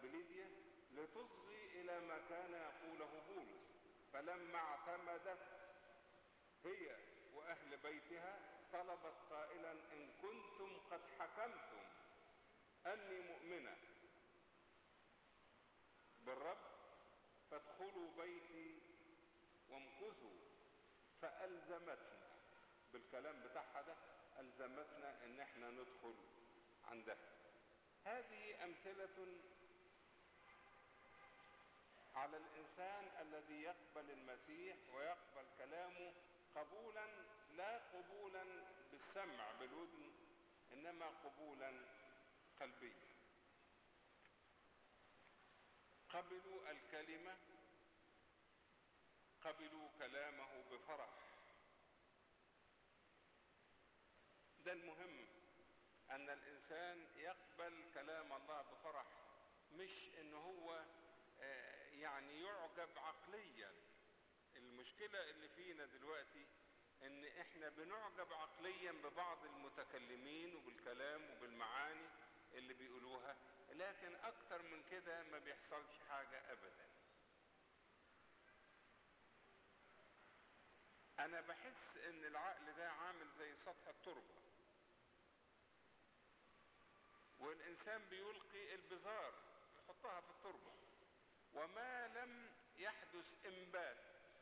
بليديا لتصغي إلى ما كان يقوله بولس فلما اعتمدت هي وأهل بيتها طلبت قائلا إن كنتم قد حكمتم أني مؤمنة بالرب فادخلوا بيتي وامكثوا فألزمتنا بالكلام بتاعها ده ألزمتنا إن احنا ندخل عندها هذه أمثلة على الإنسان الذي يقبل المسيح ويقبل كلامه قبولا لا قبولا بالسمع بالودن إنما قبولا قلبيا قبلوا الكلمة قبلوا كلامه بفرح ده المهم ان الانسان يقبل كلام الله بفرح مش ان هو يعني يعجب عقليا المشكلة اللي فينا دلوقتي ان احنا بنعجب عقليا ببعض المتكلمين وبالكلام وبالمعاني اللي بيقولوها لكن اكتر من كده ما بيحصلش حاجة ابدا انا بحس ان العقل ده عامل زي سطح التربة والانسان بيلقي البذار يحطها في التربة وما لم يحدث انبات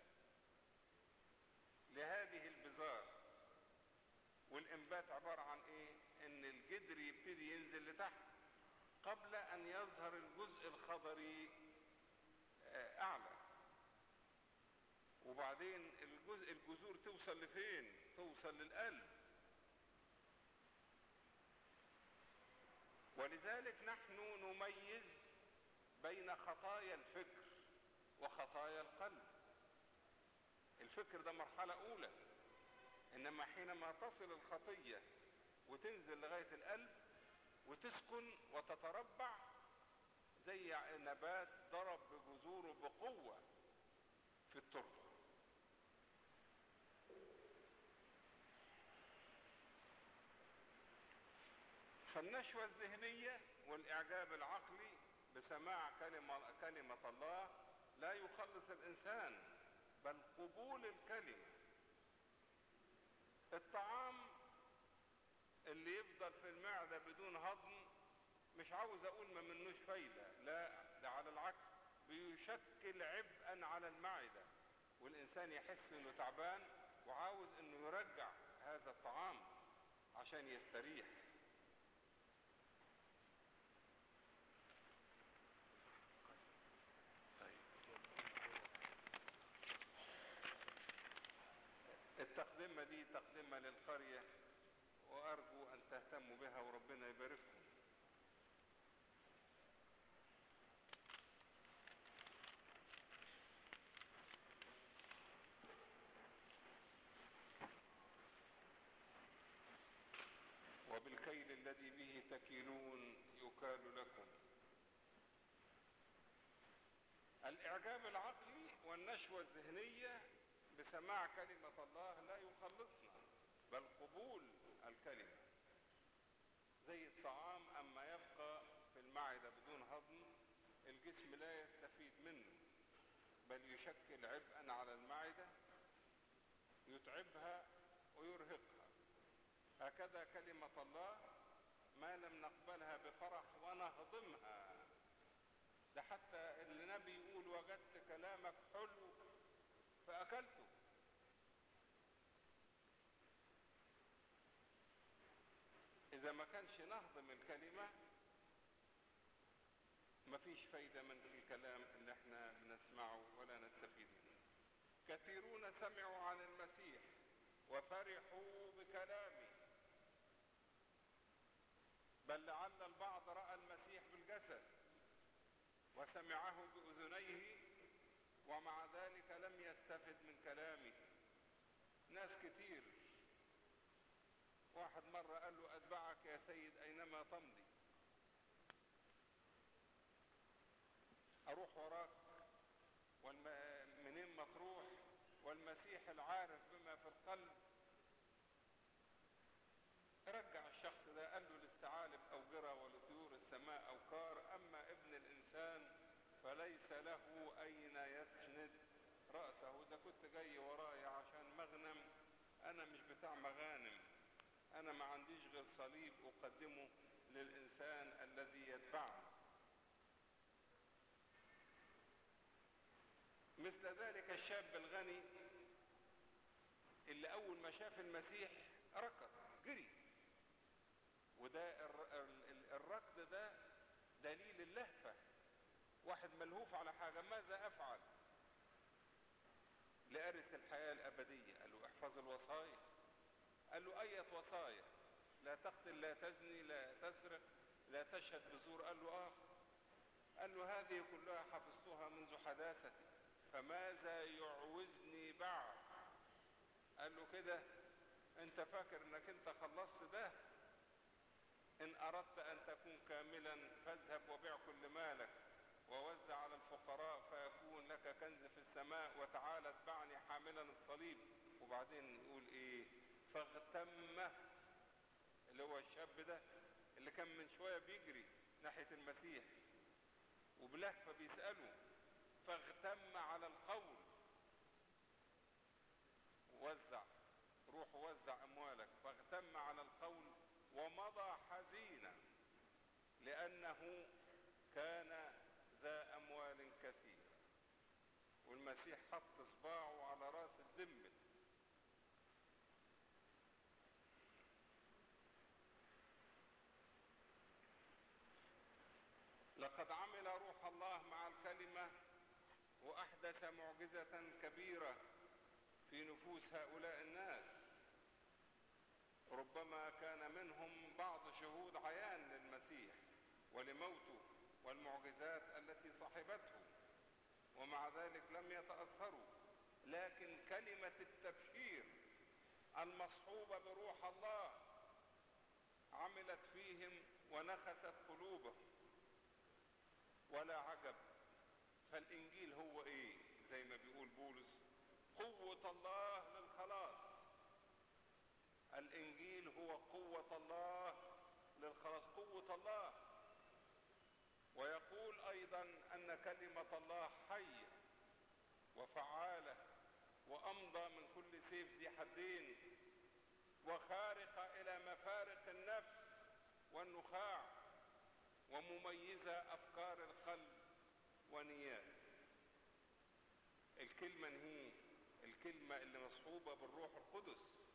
لهذه البذار والانبات عبارة عن ايه ان الجدر يبتدي ينزل لتحت قبل ان يظهر الجزء الخضري اعلى وبعدين الجزء الجذور توصل لفين توصل للقلب ولذلك نحن نميز بين خطايا الفكر وخطايا القلب الفكر ده مرحلة اولى انما حينما تصل الخطية وتنزل لغاية القلب وتسكن وتتربع زي نبات ضرب بجذوره بقوة في التربة فالنشوة الذهنية والإعجاب العقلي بسماع كلمة, كلمة الله لا يخلص الإنسان بل قبول الكلمة الطعام اللي يفضل في المعدة بدون هضم مش عاوز اقول ما منوش فايدة لا ده على العكس بيشكل عبئا على المعدة والانسان يحس انه تعبان وعاوز انه يرجع هذا الطعام عشان يستريح التقدمة دي تقدمة للقرية وأرجو أن تهتموا بها وربنا يبارككم وبالكيل الذي به تكيلون يكال لكم الإعجاب العقلي والنشوة الذهنية بسماع كلمة الله لا يخلصنا بل قبول الكلمة زي الطعام أما يبقى في المعدة بدون هضم الجسم لا يستفيد منه بل يشكل عبئا على المعدة يتعبها ويرهقها هكذا كلمة الله ما لم نقبلها بفرح ونهضمها ده حتى النبي يقول وجدت كلامك حلو فأكلته إذا ما كانش نهضم الكلمة مفيش فايدة من الكلام اللي احنا بنسمعه ولا نستفيد منه كثيرون سمعوا عن المسيح وفرحوا بكلامه بل لعل البعض رأى المسيح بالجسد وسمعه بأذنيه ومع ذلك لم يستفد من كلامه ناس كتير واحد مرة قال له أتبعك يا سيد أينما تمضي أروح وراك والم... منين ما تروح والمسيح العارف بما في القلب رجع الشخص ده قال له للثعالب أوجرة ولطيور السماء أوكار أما ابن الإنسان كنت جاي ورايا عشان مغنم انا مش بتاع مغانم انا ما عنديش غير صليب اقدمه للانسان الذي يتبعني مثل ذلك الشاب الغني اللي اول ما شاف المسيح ركض جري وده الر- ال- الركض ده دليل اللهفة واحد ملهوف على حاجة ماذا افعل لأرث الحياة الأبدية قال له احفظ الوصايا قال له أية وصايا لا تقتل لا تزني لا تسرق لا تشهد بزور قال له آه قال له هذه كلها حفظتها منذ حداثتي فماذا يعوزني بعد قال له كده انت فاكر انك انت خلصت ده ان اردت ان تكون كاملا فاذهب وبيع كل مالك ووزع على الفقراء فيكون لك كنز في السماء وتعالى اتبعني حاملا الصليب وبعدين يقول ايه فاغتمه اللي هو الشاب ده اللي كان من شوية بيجري ناحية المسيح وبلهفة بيسأله فاغتم على القول وزع روح وزع أموالك فاغتم على القول ومضى حزينا لأنه كان ذا أموال كثيرة والمسيح حط صباعه على راس الذمة لقد عمل روح الله مع الكلمة وأحدث معجزة كبيرة في نفوس هؤلاء الناس ربما كان منهم بعض شهود عيان للمسيح ولموته والمعجزات التي صاحبته ومع ذلك لم يتأثروا لكن كلمة التبشير المصحوبة بروح الله عملت فيهم ونخست قلوبهم ولا عجب فالإنجيل هو إيه زي ما بيقول بولس قوة الله للخلاص الإنجيل هو قوة الله للخلاص قوة الله ويقول أيضا أن كلمة الله حية وفعالة وأمضى من كل سيف ذي حدين وخارقة إلى مفارق النفس والنخاع ومميزة أفكار القلب ونيات الكلمة هي الكلمة اللي مصحوبة بالروح القدس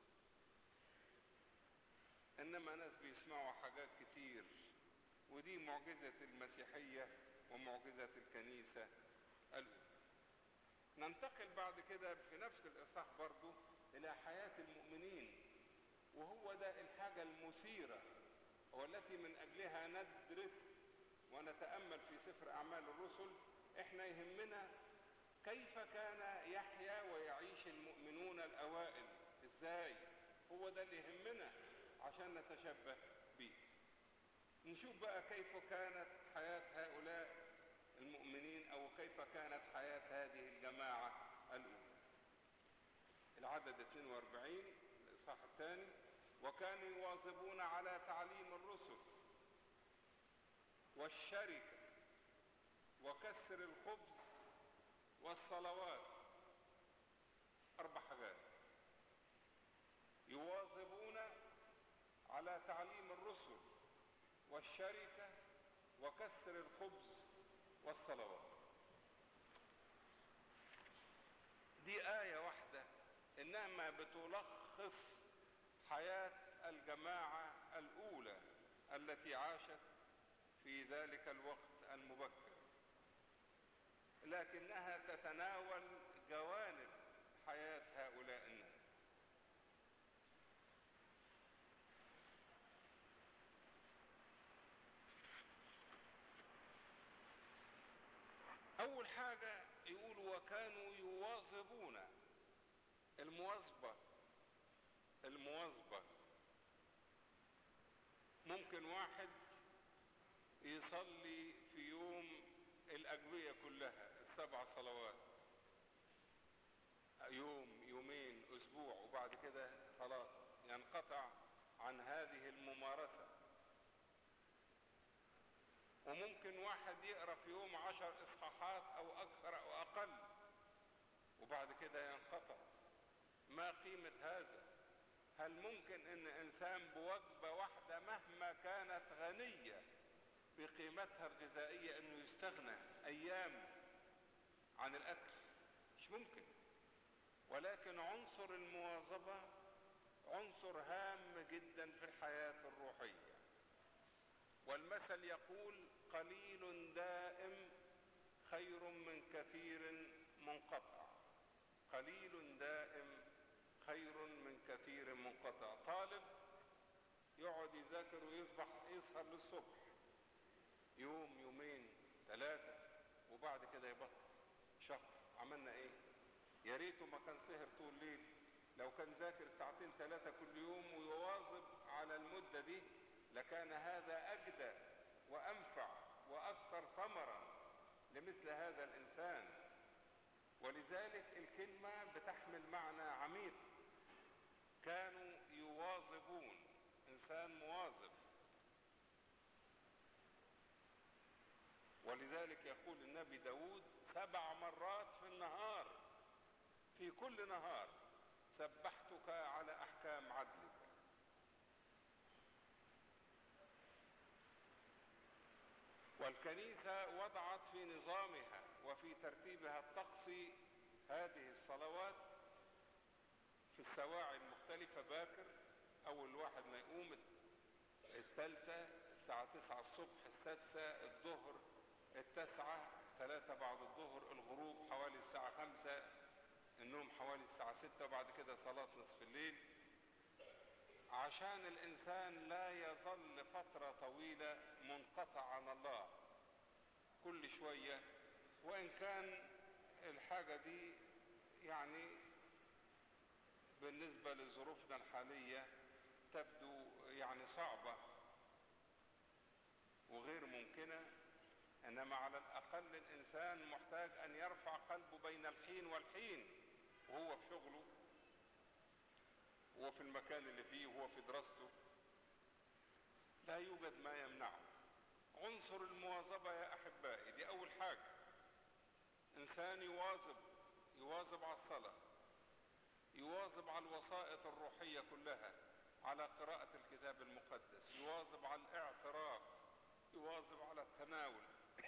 إنما ناس بيسمعوا حاجات كتير ودي معجزة المسيحية ومعجزة الكنيسة الأولى ننتقل بعد كده في نفس الإصحاح برضو إلى حياة المؤمنين وهو ده الحاجة المثيرة والتي من أجلها ندرس ونتأمل في سفر أعمال الرسل إحنا يهمنا كيف كان يحيا ويعيش المؤمنون الأوائل إزاي هو ده اللي يهمنا عشان نتشبه به نشوف بقى كيف كانت حياة هؤلاء المؤمنين أو كيف كانت حياة هذه الجماعة الأولى العدد 42 الإصحاح الثاني وكانوا يواظبون على تعليم الرسل والشركة وكسر الخبز والصلوات أربع حاجات يواظبون على تعليم الرسل والشركة وكسر الخبز والصلوات دي آية واحدة إنما بتلخص حياة الجماعة الأولى التي عاشت في ذلك الوقت المبكر لكنها تتناول جوانب حياة هؤلاء الناس أول حاجة يقول وكانوا يواظبون المواظبة المواظبة ممكن واحد يصلي في يوم الأجوية كلها السبع صلوات يوم يومين أسبوع وبعد كده خلاص ينقطع عن هذه الممارسة وممكن واحد يقرأ في يوم عشر إصحاحات أو أكثر أو أقل وبعد كده ينقطع ما قيمة هذا هل ممكن ان انسان بوجبة واحدة مهما كانت غنية بقيمتها الغذائية انه يستغنى ايام عن الاكل مش ممكن ولكن عنصر المواظبة عنصر هام جدا في الحياة الروحية والمثل يقول قليل دائم خير من كثير منقطع قليل دائم خير من كثير منقطع طالب يقعد يذاكر ويصبح يسهر للصبح يوم يومين ثلاثة وبعد كده يبطل شهر عملنا ايه يا ريته ما كان سهر طول الليل لو كان ذاكر ساعتين ثلاثة كل يوم ويواظب على المدة دي لكان هذا أجدى وأنفع وأكثر ثمرا لمثل هذا الإنسان ولذلك الكلمة بتحمل معنى عميق كانوا يواظبون إنسان مواظب ولذلك يقول النبي داود سبع مرات في النهار في كل نهار سبحتك على أحكام عدلك والكنيسة وضعت في نظامها وفي ترتيبها الطقسي هذه الصلوات في السواعي المختلفة باكر أول واحد ما يقوم الثالثة الساعة تسعة الصبح السادسة الظهر التاسعة ثلاثة بعد الظهر الغروب حوالي الساعة خمسة النوم حوالي الساعة ستة وبعد كده صلاة نصف الليل عشان الإنسان لا يظل فترة طويلة منقطع عن الله كل شوية وإن كان الحاجة دي يعني بالنسبة لظروفنا الحالية تبدو يعني صعبة وغير ممكنة إنما على الأقل الإنسان محتاج أن يرفع قلبه بين الحين والحين وهو في شغله وهو في المكان اللي فيه وهو في دراسته لا يوجد ما يمنعه عنصر المواظبة يا أحبائي دي أول حاجة إنسان يواظب يواظب على الصلاة يواظب على الوسائط الروحية كلها على قراءة الكتاب المقدس يواظب على الاعتراف يواظب على التناول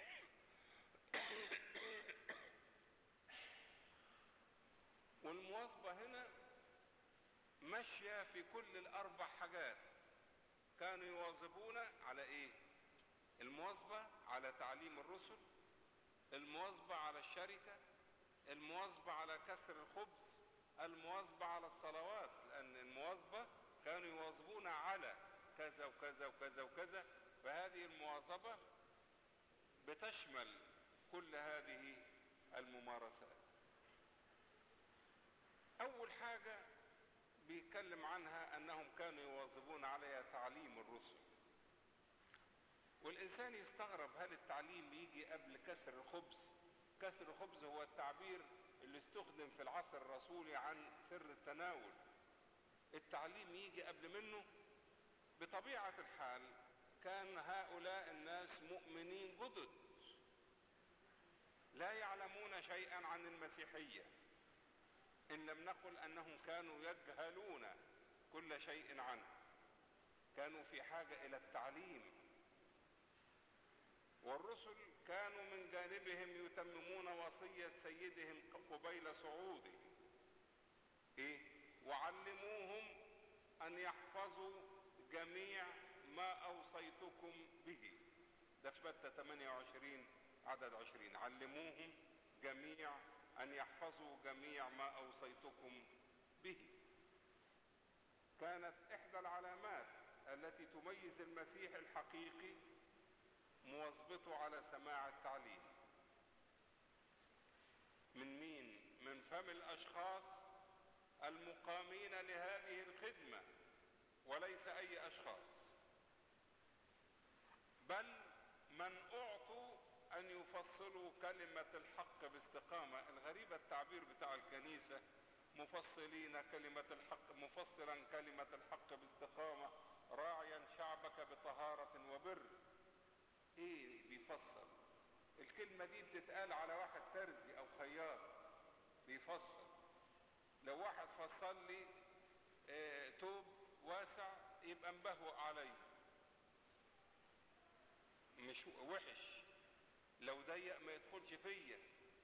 والمواظبة هنا ماشية في كل الأربع حاجات كانوا يواظبون على إيه؟ المواظبة على تعليم الرسل المواظبة على الشركة المواظبة على كسر الخبز المواظبة على الصلوات لأن المواظبة كانوا يواظبون على كذا وكذا وكذا وكذا فهذه المواظبة بتشمل كل هذه الممارسات أول حاجة بيتكلم عنها أنهم كانوا يواظبون عليها تعليم الرسل والإنسان يستغرب هل التعليم يجي قبل كسر الخبز كسر الخبز هو التعبير اللي استخدم في العصر الرسولي عن سر التناول التعليم يجي قبل منه بطبيعة الحال كان هؤلاء الناس مؤمنين جدد لا يعلمون شيئا عن المسيحية إن لم نقل أنهم كانوا يجهلون كل شيء عنها كانوا في حاجة إلى التعليم والرسل كانوا من جانبهم يتممون وصية سيدهم قبيل صعوده إيه؟ وعلموهم أن يحفظوا جميع ما أوصيتكم به ده في متى 28 عدد 20 علموهم جميع أن يحفظوا جميع ما أوصيتكم به كانت إحدى العلامات التي تميز المسيح الحقيقي مواظبته على سماع التعليم من مين من فم الاشخاص المقامين لهذه الخدمه وليس اي اشخاص بل من اعطوا ان يفصلوا كلمه الحق باستقامه الغريبه التعبير بتاع الكنيسه مفصلين كلمه الحق مفصلا كلمه الحق باستقامه راعيا شعبك بطهاره وبر ايه بيفصل الكلمة دي بتتقال على واحد ترزي او خياط بيفصل لو واحد فصل لي اه توب واسع يبقى مبهوأ علي مش وحش لو ضيق ما يدخلش فيا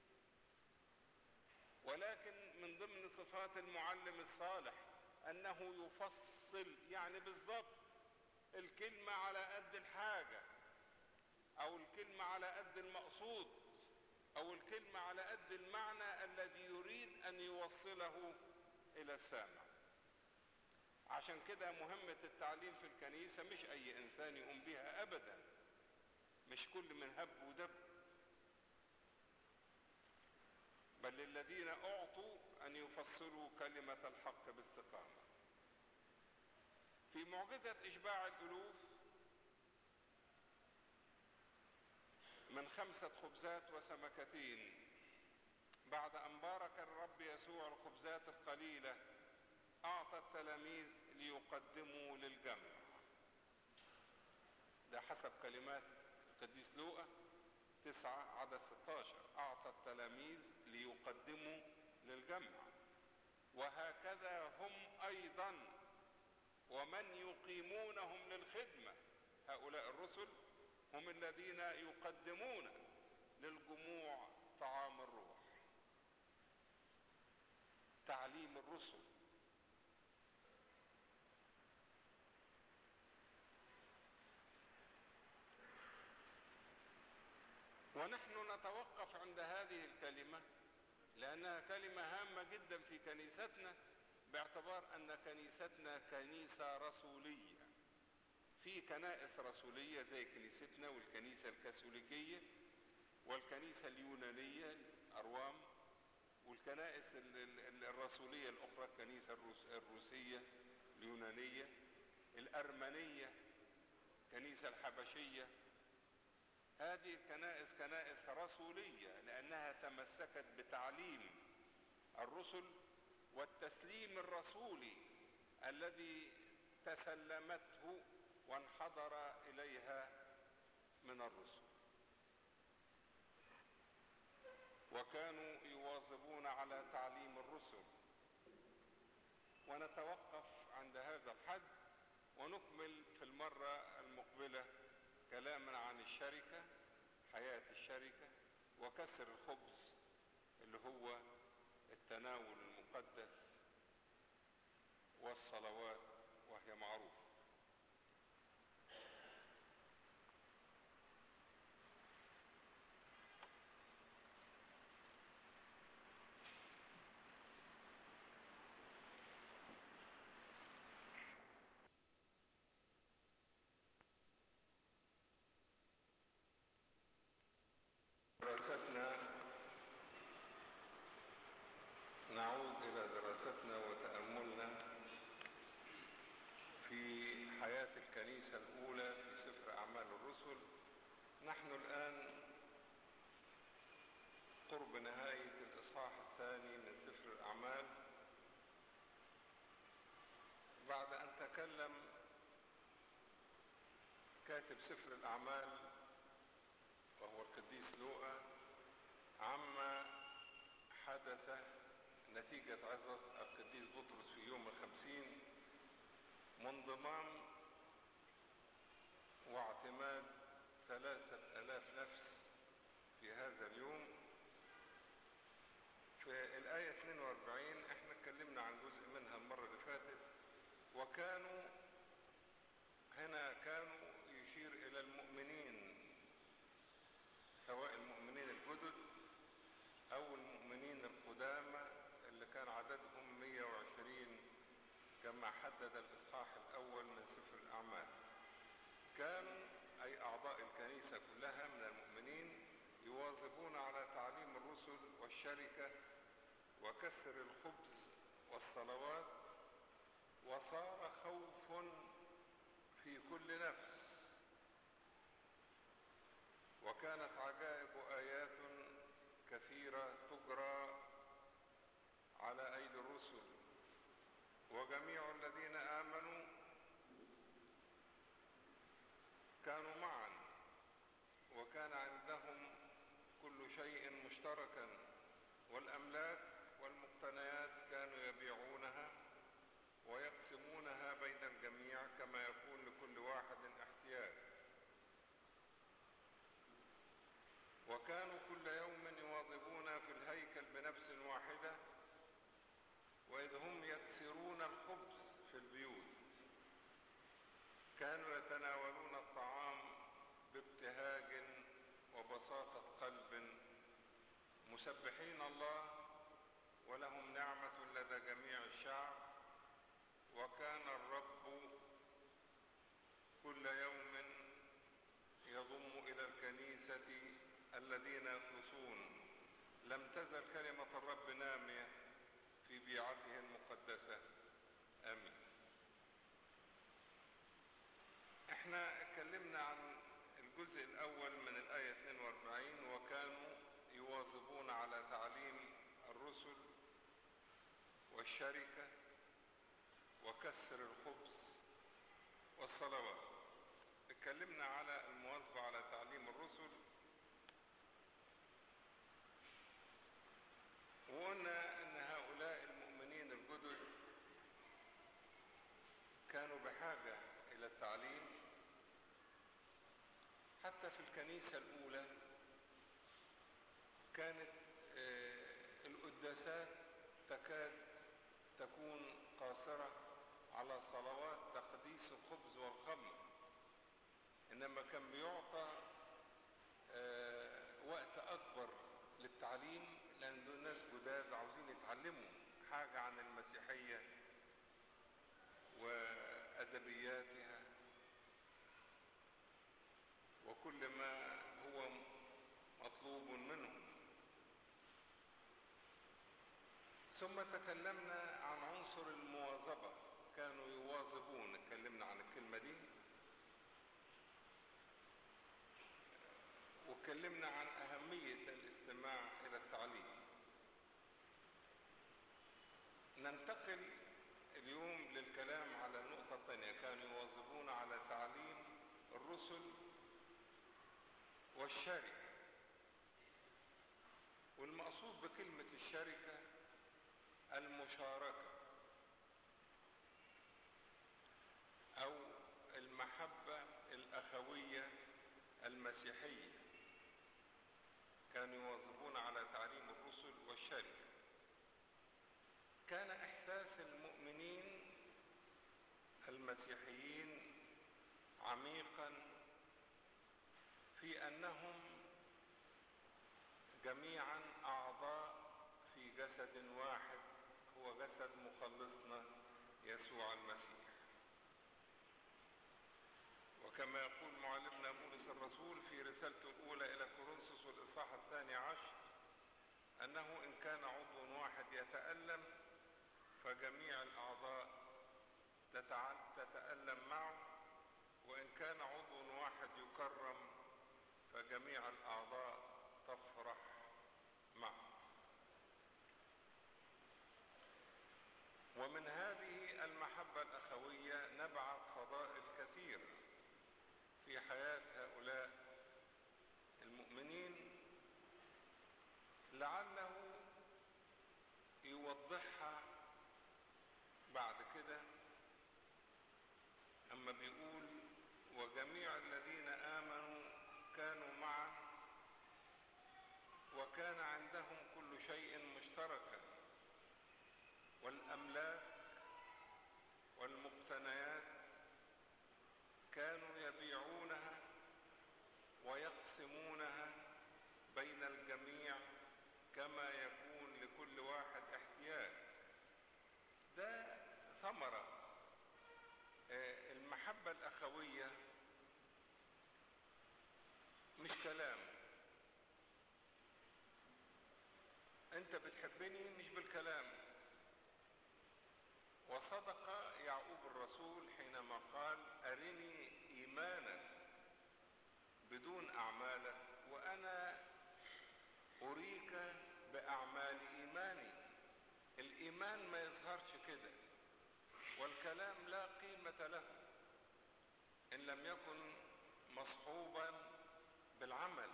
ولكن من ضمن صفات المعلم الصالح انه يفصل يعني بالظبط الكلمة على قد الحاجة او الكلمة على قد المقصود او الكلمة على قد المعنى الذي يريد ان يوصله الى السامع عشان كده مهمة التعليم في الكنيسة مش اي انسان يقوم بها ابدا مش كل من هب ودب بل للذين اعطوا ان يفصلوا كلمة الحق باستقامة في معجزة اشباع الالوف من خمسة خبزات وسمكتين بعد ان بارك الرب يسوع الخبزات القليلة اعطى التلاميذ ليقدموا للجمع ده حسب كلمات القديس لوقا تسعة عدد 16 اعطى التلاميذ ليقدموا للجمع وهكذا هم ايضا ومن يقيمونهم للخدمة هؤلاء الرسل هم الذين يقدمون للجموع طعام الروح تعليم الرسل ونحن نتوقف عند هذه الكلمة لأنها كلمة هامة جدا في كنيستنا باعتبار أن كنيستنا كنيسة رسولية في كنائس رسولية زي كنيستنا والكنيسة الكاثوليكية والكنيسة اليونانية الأروام والكنائس الرسولية الأخرى الكنيسة الروسية اليونانية الأرمنية الكنيسة الحبشية هذه الكنائس كنائس رسولية لأنها تمسكت بتعليم الرسل والتسليم الرسولي الذي تسلمته وانحدر إليها من الرسل وكانوا يواظبون على تعليم الرسل ونتوقف عند هذا الحد ونكمل في المرة المقبلة كلاما عن الشركة حياة الشركة وكسر الخبز اللي هو التناول المقدس والصلوات وهي معروفة دراستنا نعود إلى دراستنا وتأملنا في حياة الكنيسة الأولى في سفر أعمال الرسل نحن الآن قرب نهاية الإصحاح الثاني من سفر الأعمال بعد أن تكلم كاتب سفر الأعمال وهو القديس لوقا عما حدث نتيجة عظة القديس بطرس في يوم الخمسين منضمام واعتماد ثلاثة ألاف نفس في هذا اليوم في الآية 42 احنا اتكلمنا عن جزء منها المرة اللي فاتت وكانوا هنا كانوا يشير إلى المؤمنين سواء المؤمنين الجدد او المؤمنين القدامى اللي كان عددهم 120 كما حدد الاصحاح الاول من سفر الاعمال كانوا اي اعضاء الكنيسة كلها من المؤمنين يواظبون على تعليم الرسل والشركة وكسر الخبز والصلوات وصار خوف في كل نفس وكانت عجائب آيات كثيرة تجرى على أيدي الرسل وجميع الذين آمنوا كانوا معا وكان عندهم كل شيء مشتركا والأملاك وكانوا كل يوم يواظبون في الهيكل بنفس واحدة وإذ هم يكسرون الخبز في البيوت كانوا يتناولون الطعام بابتهاج وبساطة قلب مسبحين الله ولهم نعمة لدى جميع الشعب وكان الرب كل يوم يضم إلى الكنيسة الذين يخلصون لم تزل كلمة الرب نامية في بيعته المقدسة آمين احنا اتكلمنا عن الجزء الأول من الآية 42 وكانوا يواظبون على تعليم الرسل والشركة وكسر الخبز والصلوات اتكلمنا على المواظبة على تعليم الرسل وقلنا ان هؤلاء المؤمنين الجدد كانوا بحاجة الى التعليم حتى في الكنيسة الاولى كانت القداسات تكاد تكون قاصرة على صلوات تقديس الخبز والخمر انما كان بيعطى وقت اكبر للتعليم لان دول ناس جداد عاوزين يتعلموا حاجة عن المسيحية وادبياتها وكل ما هو مطلوب منهم ثم تكلمنا عن عنصر المواظبة كانوا يواظبون اتكلمنا عن الكلمة دي واتكلمنا عن أهمية الاستماع إلى التعليم ننتقل اليوم للكلام على النقطة الثانية كانوا يواظبون على تعليم الرسل والشركة والمقصود بكلمة الشركة المشاركة أو المحبة الأخوية المسيحية كانوا يواظبون على تعليم الرسل والشركة كان إحساس المؤمنين المسيحيين عميقا في أنهم جميعا أعضاء في جسد واحد هو جسد مخلصنا يسوع المسيح وكما يقول معلمنا بولس الرسول في رسالته الأولى إلى كورنثوس والإصحاح الثاني عشر أنه إن كان عضو واحد يتألم فجميع الأعضاء تتألم معه وإن كان عضو واحد يكرم فجميع الأعضاء تفرح معه ومن هذه المحبة الأخوية نبعث فضائل كثير في حياة هؤلاء المؤمنين لعله يوضحها بعد كده أما بيقول وجميع الذين آمنوا كانوا معا وكان عندهم كل شيء مشتركا والأملاك والمقتنيات كانوا يبيعونها ويقسمونها بين الجميع كما يكون لكل واحد احتياج ده ثمرة المحبة الأخوية مش كلام انت بتحبني مش بالكلام وصدق يعقوب الرسول حينما قال أرني إيمانا بدون أعمالك وأنا أريك بأعمال إيماني الإيمان ما يظهرش كده والكلام لا قيمة له إن لم يكن مصحوبا بالعمل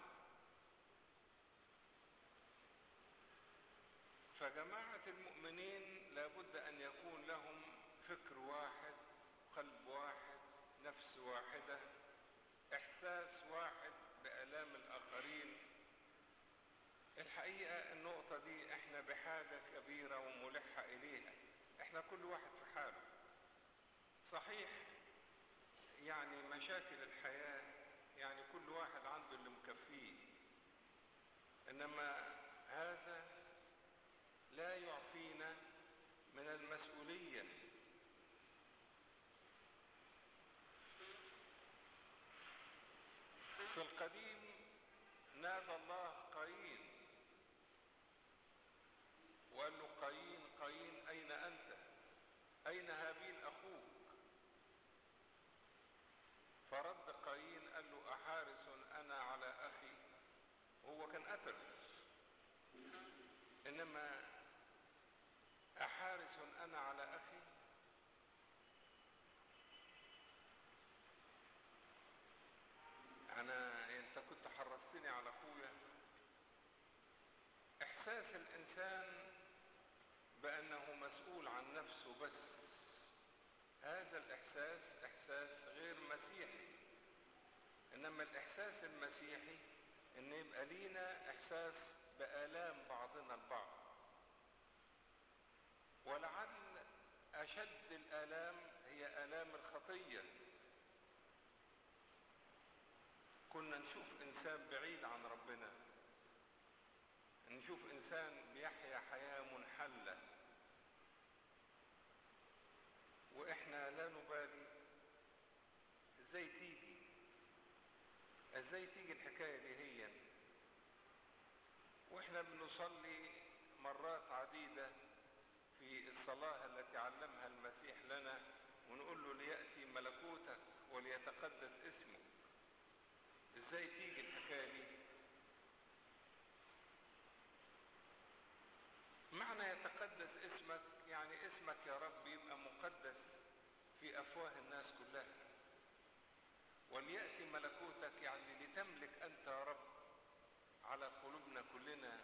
فجماعة المؤمنين لابد أن يكون لهم فكر واحد قلب واحد نفس واحدة إحساس واحد بآلام الآخرين الحقيقة النقطة دي احنا بحاجة كبيرة وملحة إليها احنا كل واحد في حاله صحيح يعني مشاكل الحياة يعني كل واحد عنده اللي مكفيه إنما هذا لا يعفينا من المسؤولية في القديم نادى الله قايين وقال له قايين قايين أين أنت أين هابيل أخوك فرد قايين قال له أحارس أنا على أخي وهو كان قتل إنما أحارس أنا على أخي أنا أنت كنت حرصتني على أخويا إحساس الإنسان بأنه مسؤول عن نفسه بس هذا الإحساس إحساس غير مسيحي إنما الإحساس المسيحي إن يبقى لينا إحساس بآلام بعضنا البعض ولعل أشد الآلام هي آلام الخطية كنا نشوف إنسان بعيد عن ربنا نشوف إنسان بيحيا حياة منحلة وإحنا لا نبالي إزاي تيجي إزاي تيجي الحكاية دي هي وإحنا بنصلي مرات عديدة في الصلاة التي علمها المسيح لنا ونقول له ليأتي ملكوتك وليتقدس اسمك ازاي تيجي الحكاية دي معنى يتقدس اسمك يعني اسمك يا رب يبقى مقدس في أفواه الناس كلها وليأتي ملكوتك يعني لتملك أنت يا رب على قلوبنا كلنا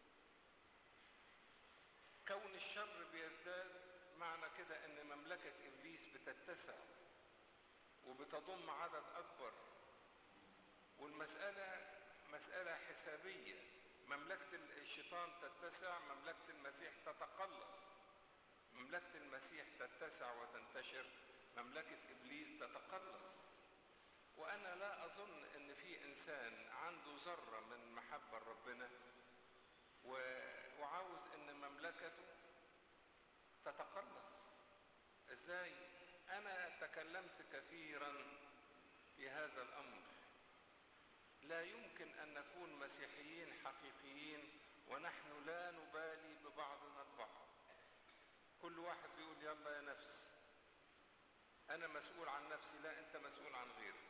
كون الشر بيزداد معنى كده ان مملكة ابليس بتتسع وبتضم عدد اكبر والمسألة مسألة حسابية مملكة الشيطان تتسع مملكة المسيح تتقلص مملكة المسيح تتسع وتنتشر مملكة ابليس تتقلص وانا لا اظن ان في انسان عنده ذرة من محبة ربنا وعاوز ان مملكته تتقلص ازاي انا تكلمت كثيرا في هذا الامر لا يمكن ان نكون مسيحيين حقيقيين ونحن لا نبالي ببعضنا البعض كل واحد بيقول يلا يا نفس انا مسؤول عن نفسي لا انت مسؤول عن غيرك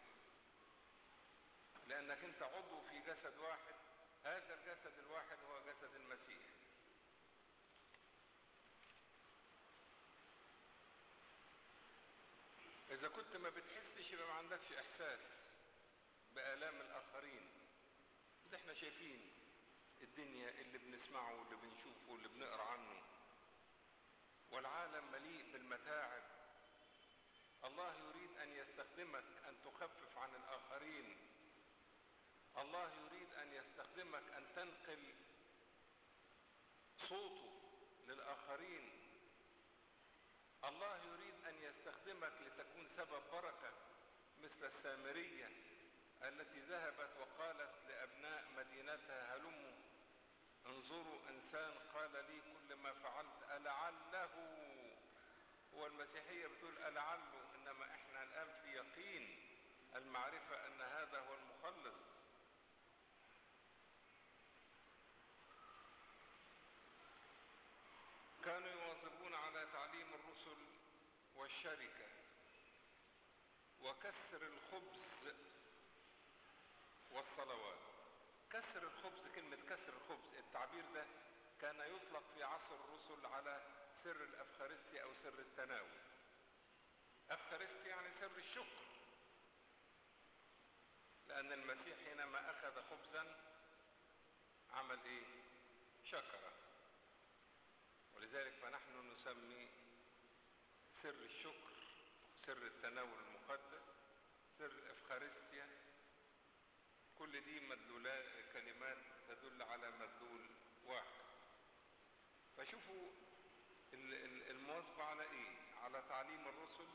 لانك انت عضو في جسد واحد هذا الجسد الواحد هو جسد المسيح اذا كنت ما بتحسش يبقى ما عندكش احساس بآلام الاخرين ده احنا شايفين الدنيا اللي بنسمعه واللي بنشوفه واللي بنقرا عنه والعالم مليء بالمتاعب الله يريد ان يستخدمك ان تخفف عن الاخرين الله يريد ان يستخدمك ان تنقل صوته للاخرين الله يريد ان يستخدمك لتكون سبب بركه مثل السامريه التي ذهبت وقالت لابناء مدينتها هلموا انظروا انسان قال لي كل ما فعلت ألعله هو المسيحيه بتقول ألعله انما احنا الان في يقين المعرفه ان هذا هو المخلص كانوا يواظبون على تعليم الرسل والشركة وكسر الخبز والصلوات كسر الخبز كلمة كسر الخبز التعبير ده كان يطلق في عصر الرسل على سر الأفخارستي أو سر التناول أفخارستي يعني سر الشكر لأن المسيح حينما أخذ خبزا عمل إيه؟ شكره ولذلك فنحن نسمي سر الشكر سر التناول المقدس سر الافخارستيا كل كل دي مدلولات كلمات تدل على مدلول واحد فشوفوا ال- ال- المواظبة على ايه على تعليم الرسل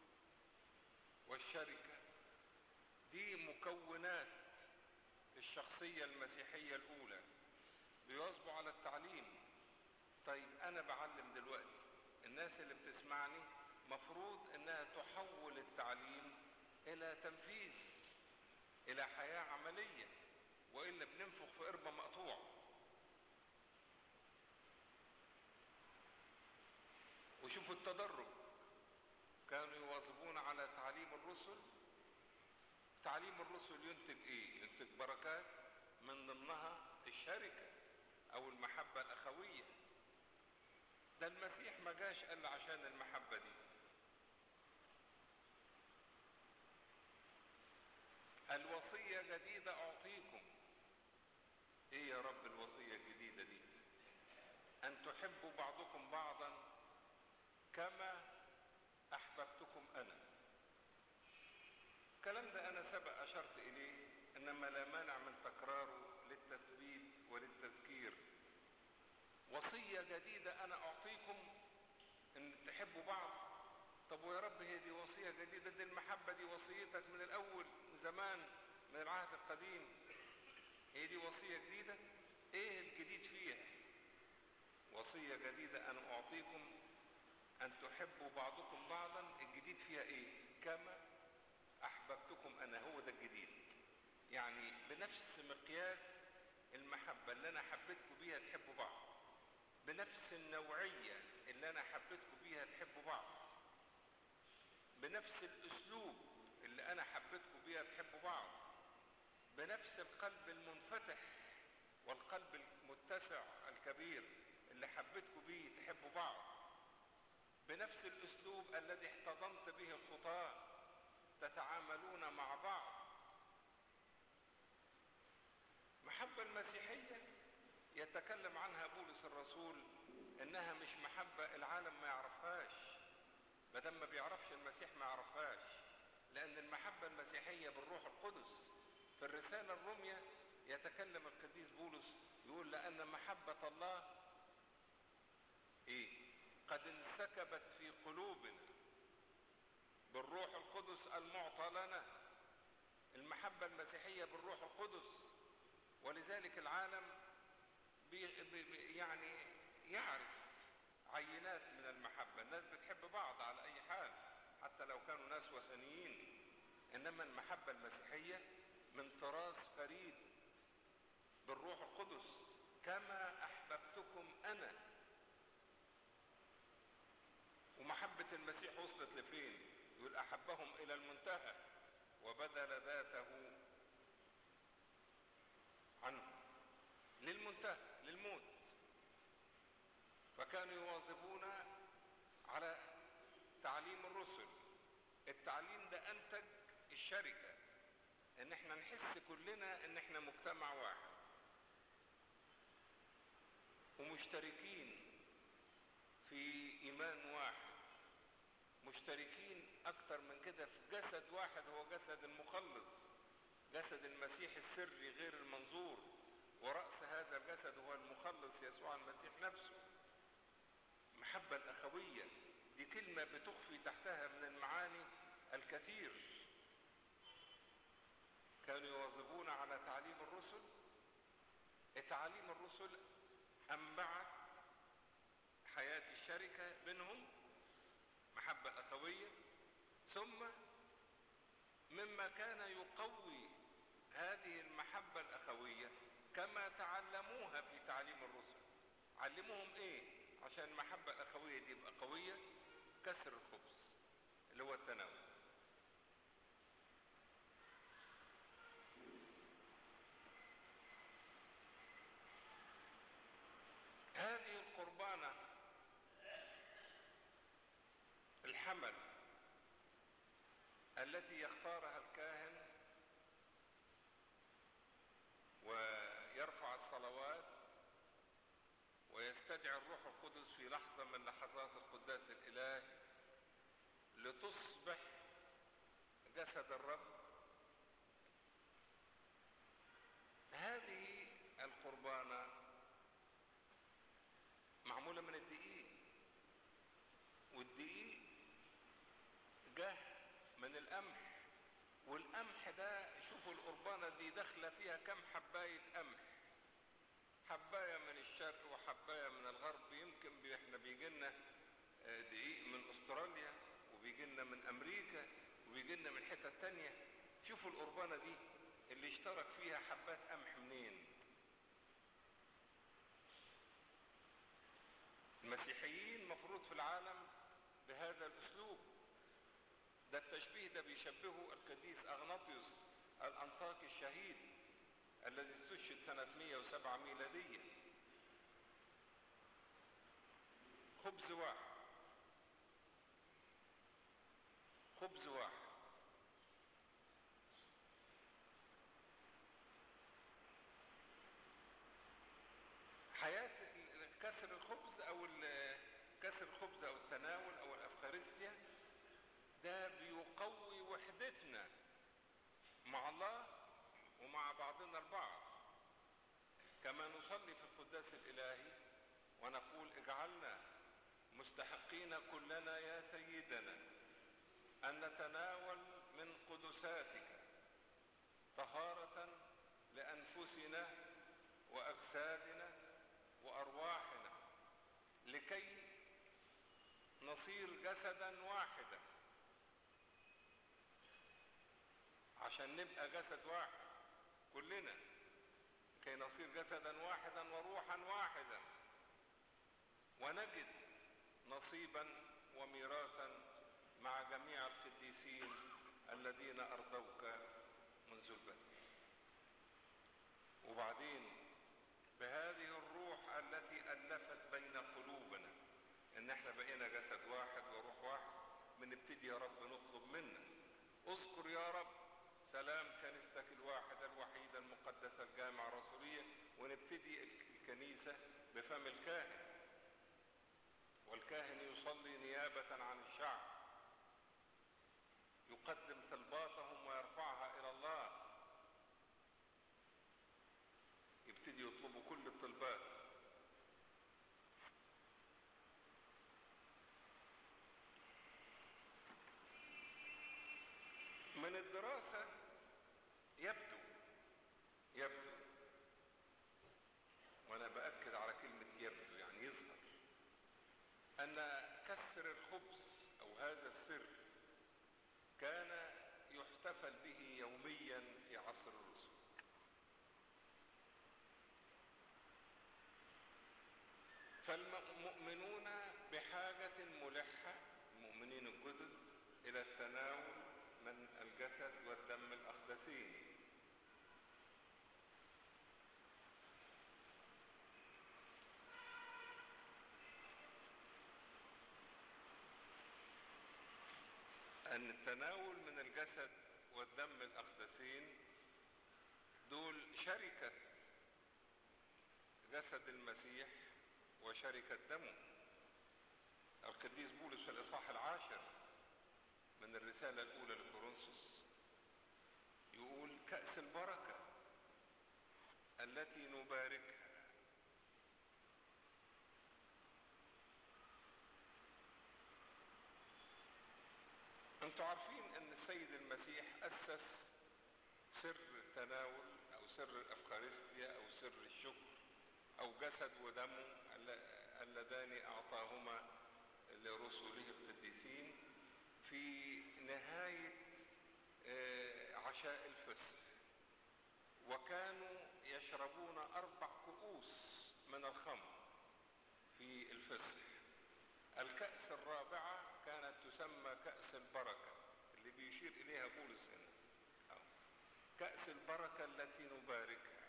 والشركة دي مكونات الشخصية المسيحية الأولى بيواظبوا على التعليم طيب أنا بعلم دلوقتي الناس اللي بتسمعني مفروض إنها تحول التعليم إلى تنفيذ إلى حياة عملية وإلا بننفخ في قربة مقطوع وشوفوا التدرج كانوا يواظبون على تعليم الرسل تعليم الرسل ينتج ايه ينتج بركات من ضمنها الشركة او المحبة الاخوية ده المسيح ما جاش الا عشان المحبة دي الوصية جديدة اعطيكم ايه يا رب الوصية الجديدة دي ان تحبوا بعضكم بعضا كما احببتكم انا الكلام ده انا سبق اشرت اليه انما لا مانع من تكراره للتثبيت وللتذكير وصية جديدة انا اعطيكم ان تحبوا بعض طب ويا رب هي دي وصية جديدة دي المحبة دي وصيتك من الاول من زمان من العهد القديم هي دي وصية جديدة ايه الجديد فيها وصية جديدة انا اعطيكم ان تحبوا بعضكم بعضا الجديد فيها ايه كما احببتكم انا هو ده الجديد يعني بنفس مقياس المحبة اللي انا حبيتكم بيها تحبوا بعض بنفس النوعية اللي انا حبيتكم بيها تحبوا بعض بنفس الاسلوب اللي انا حبيتكم بيها تحبوا بعض بنفس القلب المنفتح والقلب المتسع الكبير اللي حبيتكم بيه تحبوا بعض بنفس الاسلوب الذي احتضنت به الخطاه تتعاملون مع بعض محبة المسيحية يتكلم عنها بولس الرسول انها مش محبة العالم ما يعرفهاش ما دام ما بيعرفش المسيح ما يعرفهاش لان المحبة المسيحية بالروح القدس في الرسالة الرومية يتكلم القديس بولس يقول لان محبة الله ايه قد انسكبت في قلوبنا بالروح القدس المعطى لنا المحبة المسيحية بالروح القدس ولذلك العالم بي بي يعني يعرف عينات من المحبة الناس بتحب بعض على أي حال حتى لو كانوا ناس وثنيين إنما المحبة المسيحية من طراز فريد بالروح القدس كما أحببتكم أنا ومحبة المسيح وصلت لفين يقول أحبهم إلى المنتهى وبذل ذاته عنهم للمنتهى للموت فكانوا يواظبون على تعليم الرسل التعليم ده أنتج الشركة ان احنا نحس كلنا ان احنا مجتمع واحد ومشتركين في ايمان واحد مشتركين اكتر من كده في جسد واحد هو جسد المخلص جسد المسيح السري غير المنظور ورأس هذا الجسد هو المخلص يسوع المسيح نفسه المحبة الأخوية دي كلمة بتخفي تحتها من المعاني الكثير كانوا يواظبون على تعليم الرسل تعاليم الرسل أنبعت حياة الشركة بينهم محبة أخوية ثم مما كان يقوي هذه المحبة الأخوية كما تعلموها في تعليم الرسل علموهم ايه عشان المحبة الأخوية دي يبقى قوية كسر الخبز اللي هو التناول هذه القربانة الحمل التي يختارها الكاهن ويرفع الصلوات ويستدعي الروح القدس في لحظة من لحظات القداس الإلهي لتصبح جسد الرب والدقيق جه من القمح والقمح ده شوفوا القربانة دي داخلة فيها كم حباية قمح حباية من الشرق وحباية من الغرب يمكن بي احنا بيجي لنا دقيق من استراليا وبيجي لنا من امريكا وبيجي لنا من حتة تانية شوفوا القربانة دي اللي اشترك فيها حبات قمح منين المسيحيين مفروض في العالم بهذا الاسلوب ده التشبيه ده بيشبهه القديس اغناطيوس الانطاكي الشهيد الذي استشهد سنة 107 ميلادية خبز واحد خبز واحد حياة كسر الخبز او كسر الخبز او التناول او الافخارستيا ده بيقوي وحدتنا مع الله ومع بعضنا البعض كما نصلي في القداس الالهي ونقول اجعلنا مستحقين كلنا يا سيدنا ان نتناول من قدساتك طهاره لانفسنا واجسادنا وارواحنا لكي نصير جسدا واحدا عشان نبقى جسد واحد كلنا كي نصير جسدا واحدا وروحا واحدا ونجد نصيبا وميراثا مع جميع القديسين الذين ارضوك منذ البدء وبعدين بهذه الروح التي الفت بين قلوبنا ان احنا بقينا جسد واحد وروح واحد بنبتدي يا رب نطلب منا اذكر يا رب سلام كنيستك الواحدة الوحيدة المقدسة الجامعة الرسولية ونبتدي الكنيسة بفم الكاهن والكاهن يصلي نيابة عن الشعب يقدم طلباتهم ويرفعها إلى الله يبتدي يطلبوا كل الطلبات من الدراسة يبدو يبدو وانا باكد على كلمة يبدو يعني يظهر ان كسر الخبز او هذا السر كان يحتفل به يوميا في عصر الرسل فالمؤمنون بحاجة ملحة المؤمنين الجدد الى التناول من الجسد والدم الاقدسين ان التناول من الجسد والدم الاقدسين دول شركة جسد المسيح وشركة دمه القديس بولس في الاصحاح العاشر من الرسالة الاولى لكورنثوس يقول كأس البركة التي نباركها انتوا عارفين ان السيد المسيح اسس سر التناول او سر الافخارستيا او سر الشكر او جسد ودمه اللذان اعطاهما لرسله القديسين في نهاية عشاء الفصح وكانوا يشربون اربع كؤوس من الخمر في الفصح الكأس الرابعة كانت تسمى كأس البركة اللي بيشير إليها بولس هنا كأس البركة التي نباركها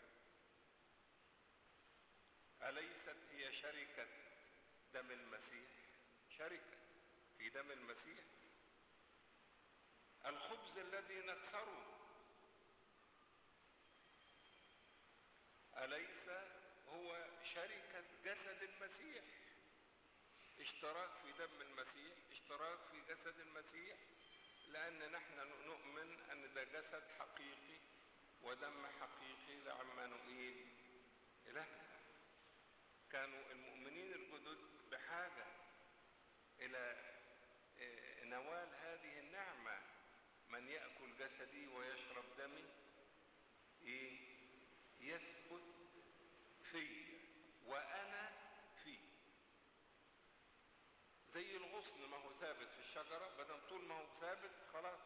أليست هي شركة دم المسيح شركة في دم المسيح الخبز الذي نكسره أليس هو شركة جسد المسيح اشتراك في دم المسيح اشتراك في جسد المسيح لأن نحن نؤمن أن ده جسد حقيقي ودم حقيقي لعمانوئيل إلهنا كانوا المؤمنين الجدد بحاجة إلى نوال هذه النعمة من يأكل جسدي ويشرب دمي ايه يثبت في وانا فيه زي الغصن ما هو ثابت في الشجرة بدل طول ما هو ثابت خلاص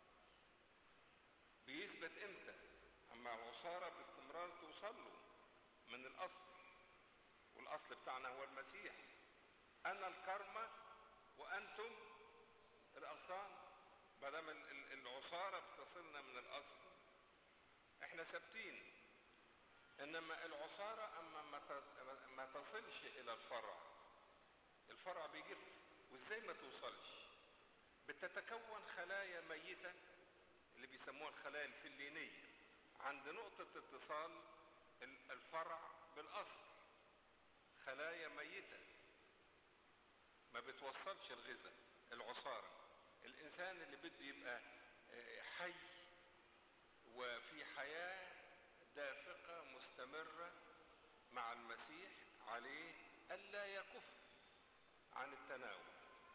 بيثبت امتى اما العصارة باستمرار توصل له من الاصل والاصل بتاعنا هو المسيح انا الكرمة وانتم الاغصان ما دام العصارة بتصلنا من الاصل احنا ثابتين انما العصارة اما ما تصلش الى الفرع الفرع بيجف وازاي ما توصلش بتتكون خلايا ميتة اللي بيسموها الخلايا الفلينية عند نقطة اتصال الفرع بالاصل خلايا ميتة ما بتوصلش الغذاء العصارة الانسان اللي بده يبقى حي وفي حياة دافقة مستمرة مع المسيح عليه ألا يكف عن التناول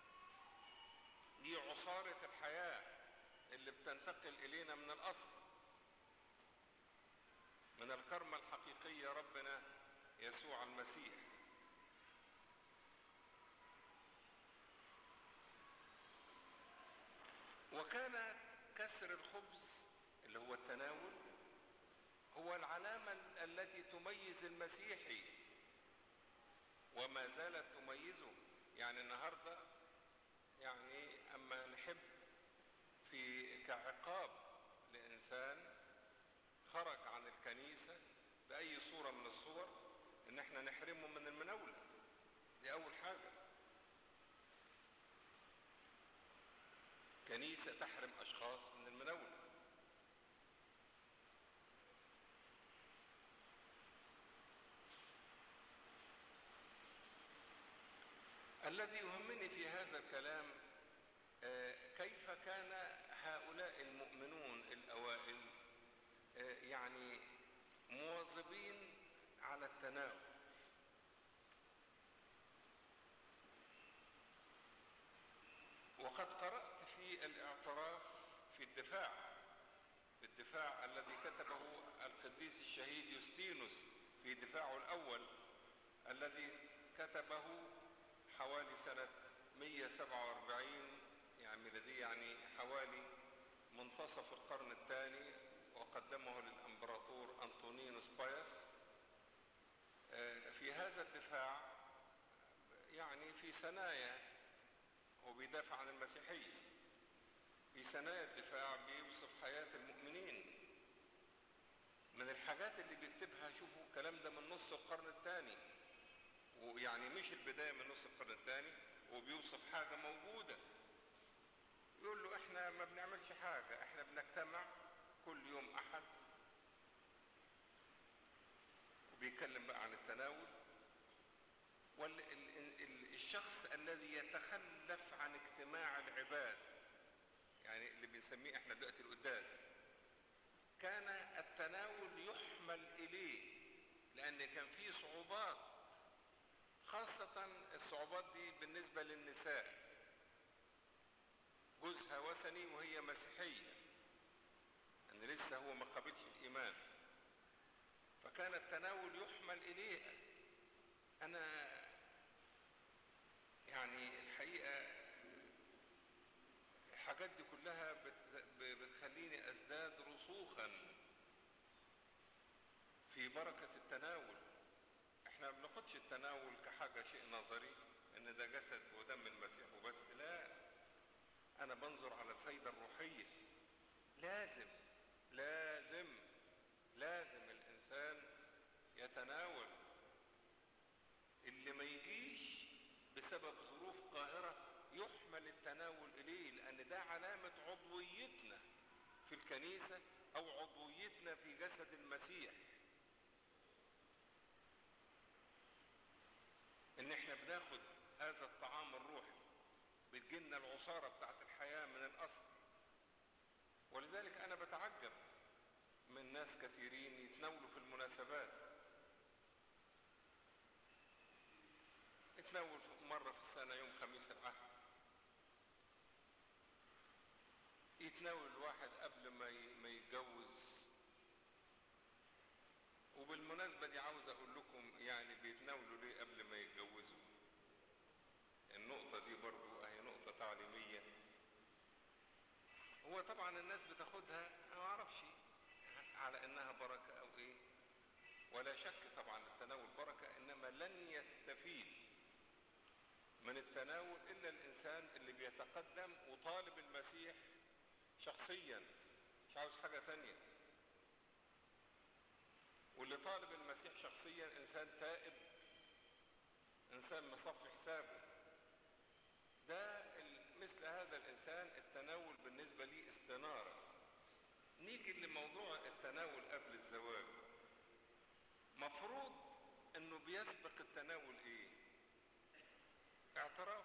دي عصارة الحياة اللي بتنتقل إلينا من الأصل من الكرمة الحقيقية ربنا يسوع المسيح وكان كسر الخبز اللي هو التناول هو العلامة التي تميز المسيحي وما زالت تميزه يعني النهاردة يعني أما نحب في كعقاب لإنسان خرج عن الكنيسة بأي صورة من الصور إن احنا نحرمه من المناولة دي أول حاجة كنيسة تحرم أشخاص من المناولة الذي يهمني في هذا الكلام كيف كان هؤلاء المؤمنون الأوائل يعني مواظبين على التناول وقد قرأت في الاعتراف في الدفاع في الدفاع الذي كتبه القديس الشهيد يوستينوس في دفاعه الأول الذي كتبه حوالي سنة 147 يعني ميلادية يعني حوالي منتصف القرن الثاني وقدمه للامبراطور انطونينوس بايس في هذا الدفاع يعني في ثنايا هو بيدافع عن المسيحية في ثنايا الدفاع بيوصف حياة المؤمنين من الحاجات اللي بيكتبها شوفوا الكلام ده من نص القرن الثاني ويعني مش البداية من نص القرن الثاني وبيوصف حاجة موجودة يقول له احنا ما بنعملش حاجة احنا بنجتمع كل يوم احد وبيتكلم بقى عن التناول والشخص الذي يتخلف عن اجتماع العباد يعني اللي بنسميه احنا دلوقتي القداس كان التناول يحمل اليه لان كان فيه صعوبات خاصة الصعوبات دي بالنسبة للنساء جوزها وثني وهي مسيحية ان لسه هو ما قبلش الايمان فكان التناول يحمل اليها انا يعني الحقيقة الحاجات دي كلها بتخليني ازداد رسوخا في بركة التناول احنا ما بناخدش التناول كحاجة شيء نظري ان ده جسد ودم المسيح وبس لا انا بنظر على الفايدة الروحية لازم لازم لازم الانسان يتناول اللي ما يجيش بسبب ظروف قاهرة يحمل التناول اليه لان ده علامة عضويتنا في الكنيسة او عضويتنا في جسد المسيح ان احنا بناخد هذا الطعام الروحي بتجيلنا العصارة بتاعت الحياة من الاصل ولذلك انا بتعجب من ناس كثيرين يتناولوا في المناسبات يتناول مرة في السنة يوم خميس العهد يتناول الواحد قبل ما ما يتجوز وبالمناسبة دي عاوز اقول لكم يعني بيتناولوا ليه قبل ما يتجوزوا النقطة دي برضو اهي نقطة تعليمية هو طبعا الناس بتاخدها انا ما اعرفش على انها بركة او ايه ولا شك طبعا التناول بركة انما لن يستفيد من التناول الا الانسان اللي بيتقدم وطالب المسيح شخصيا مش عاوز حاجة تانية واللي طالب المسيح شخصيا انسان تائب انسان مصفي حسابه ده مثل هذا الانسان التناول بالنسبة لي استنارة نيجي لموضوع التناول قبل الزواج مفروض انه بيسبق التناول ايه اعتراف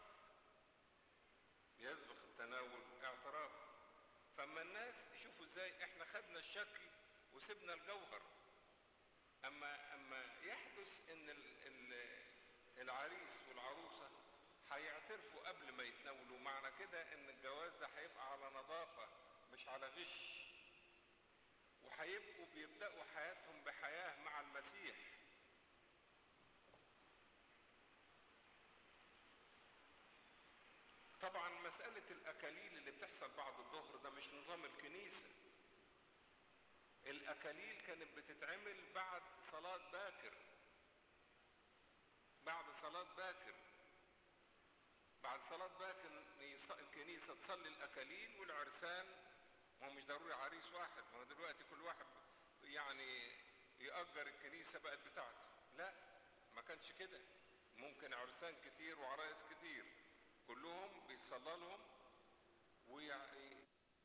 يسبق التناول اعتراف فاما الناس يشوفوا ازاي احنا خدنا الشكل وسبنا الجوهر اما اما يحدث ان ال ال العريس والعروسه هيعترفوا قبل ما يتناولوا معنى كده ان الجواز ده هيبقى على نظافه مش على غش وهيبقوا بيبداوا حياتهم بحياه مع المسيح طبعا مسألة الأكاليل اللي بتحصل بعد الظهر ده مش نظام الكنيسة الأكاليل كانت بتتعمل بعد صلاة باكر بعد صلاة باكر بعد صلاة باكر الكنيسة تصلي الأكاليل والعرسان ما هو مش ضروري عريس واحد ما هو دلوقتي كل واحد يعني يأجر الكنيسة بقت بتاعته لا ما كانش كده ممكن عرسان كتير وعرايس كتير كلهم بيصلى لهم ويعني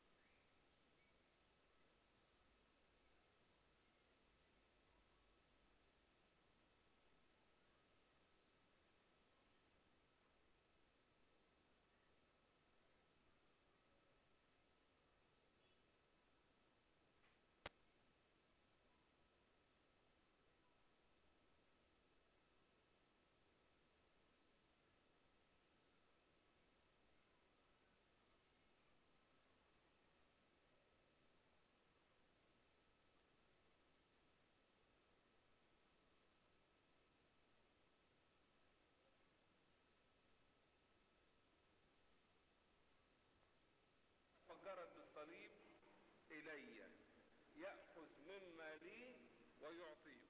فجرت بالصليب إلي يأخذ مما لي ويعطيه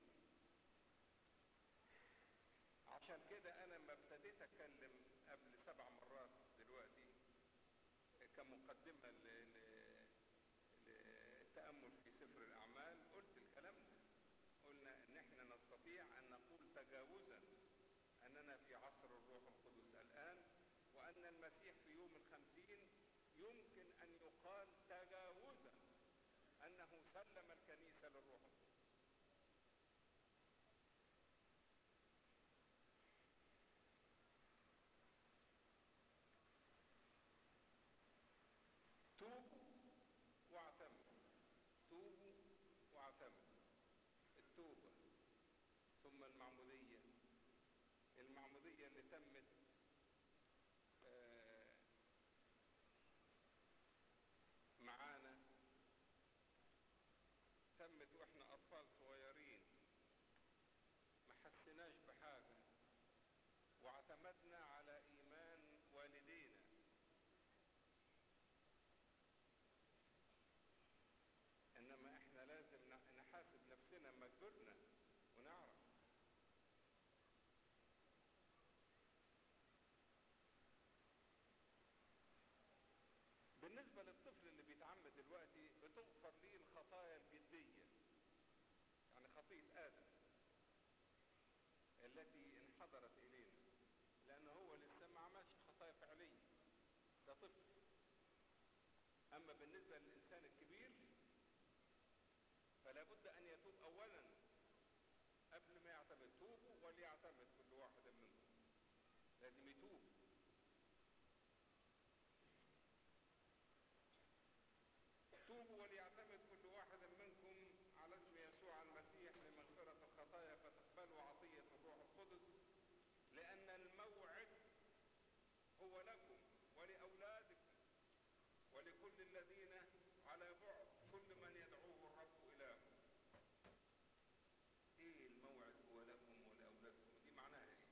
عشان كده أنا لما ابتديت أتكلم قبل سبع مرات دلوقتي كمقدمة للتأمل في سفر الأعمال قلت الكلام ده قلنا إن إحنا نستطيع أن نقول تجاوزا أننا في عصر الروح القدس الآن وأن المسيح في يوم الخمسين يمكن أن يقال تجاوزا أنه سلم الكنيسة للروح القدس توبوا واعتمدوا توبوا واعتمدوا التوبة ثم المعمودية المعمودية اللي تمت آه معانا تمت واحنا اطفال صغيرين ما حسيناش بحاجة واعتمدنا على ايمان والدينا انما احنا لازم نحاسب نفسنا ما كبرنا ونعرف بالنسبة للطفل اللي بيتعمد دلوقتي بتغفر ليه الخطايا الجدية يعني خطية آدم التي انحدرت إلينا لأن هو لسه ما عملش خطايا فعلية ده طفل أما بالنسبة للإنسان الكبير فلا بد أن يتوب أولا قبل ما يعتمد توبوا وليعتمد كل واحد منكم لازم يتوب توبوا وليعتمد كل واحد منكم على اسم يسوع المسيح لمغفرة الخطايا فتقبلوا عطية الروح القدس لأن الموعد هو لكم ولأولادكم ولكل الذين على بعد كل من يدعوه الرب إله ايه الموعد هو لكم ولأولادكم دي معناها ايه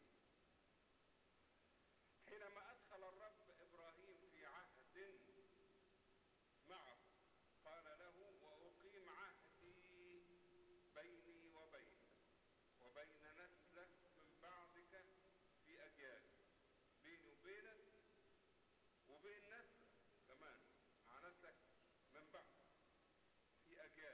حينما أدخل الرب إبراهيم في عهد معه قال له وأقيم عهدي بيني وبينك وبين نسلك من بعدك في أجيال بيني وبينك وبين نسلك كمان مع نسلك من بعد في أجيال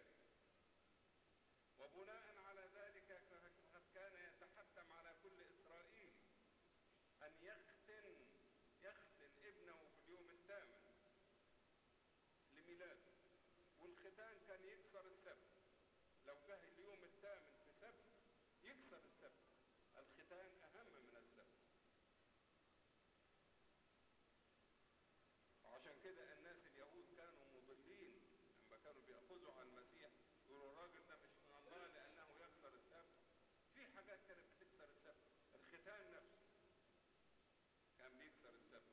وبناء على ذلك فقد كان يتحتم على كل إسرائيل أن يختن يختن ابنه في اليوم الثامن لميلاده والختان كان يكسر السبت لو جه اليوم الثامن في سبت يكسر السبت الختان أهم من السبت وعشان كده الناس اليهود كانوا مضلين لما كانوا بيأخذوا عن المسيح يقولوا الراجل ده مش من الله لأنه يكسر السبت في حاجات كانت بتكسر السبت الختان نفسه كان بيكسر السبت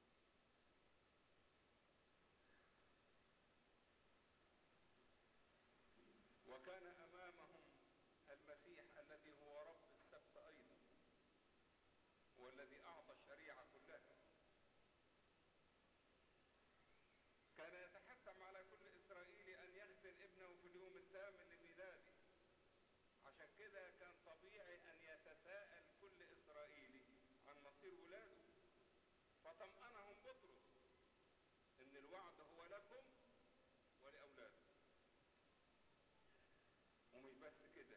وكان أمامهم المسيح الذي هو رب السبت أيضا هو الذي أعطى الشريعة كلها كان يتحتم على كل إسرائيلي أن يختن ابنه في اليوم الثامن لميلاده عشان كده كان طبيعي أن يتساءل كل إسرائيلي عن مصير ولاده فطمأنهم بطرس إن الوعد هو لكم ولأولادكم ومش بس كده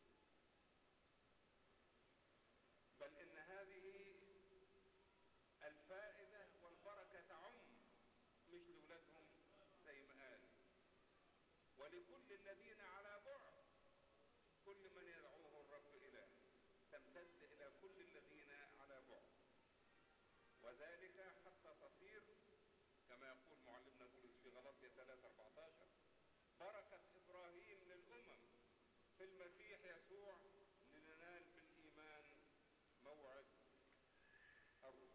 بل إن هذه الفائدة والبركة تعم مش لولادهم زي ما قال ولكل الذين على بعد كل من يدعوه الرب إله تمتد إلى كل الذين على بعد وذلك حتى تصير كما يقول معلمنا بولس في غلطية 3 14 بركة إبراهيم للأمم في المسيح يسوع لننال بالإيمان موعد الروح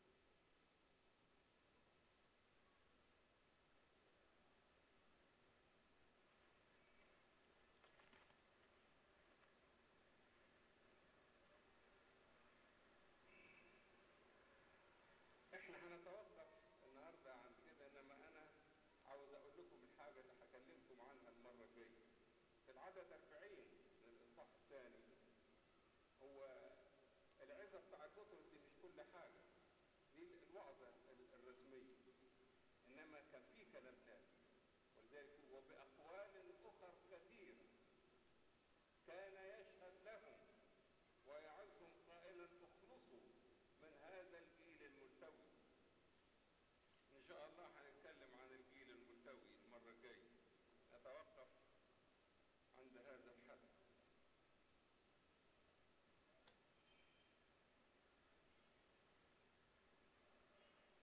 احنا هنتوقف النهارده عند كده انما انا عاوز اقول لكم الحاجه اللي هكلمكم عنها المره الجايه في العدد 40 من الاصحاح الثاني هو العظه بتاعت بطرس دي مش كل حاجه دي الوعظه الرسميه انما كان في كلام تاني ولذلك وباقوال اخر كثيره كان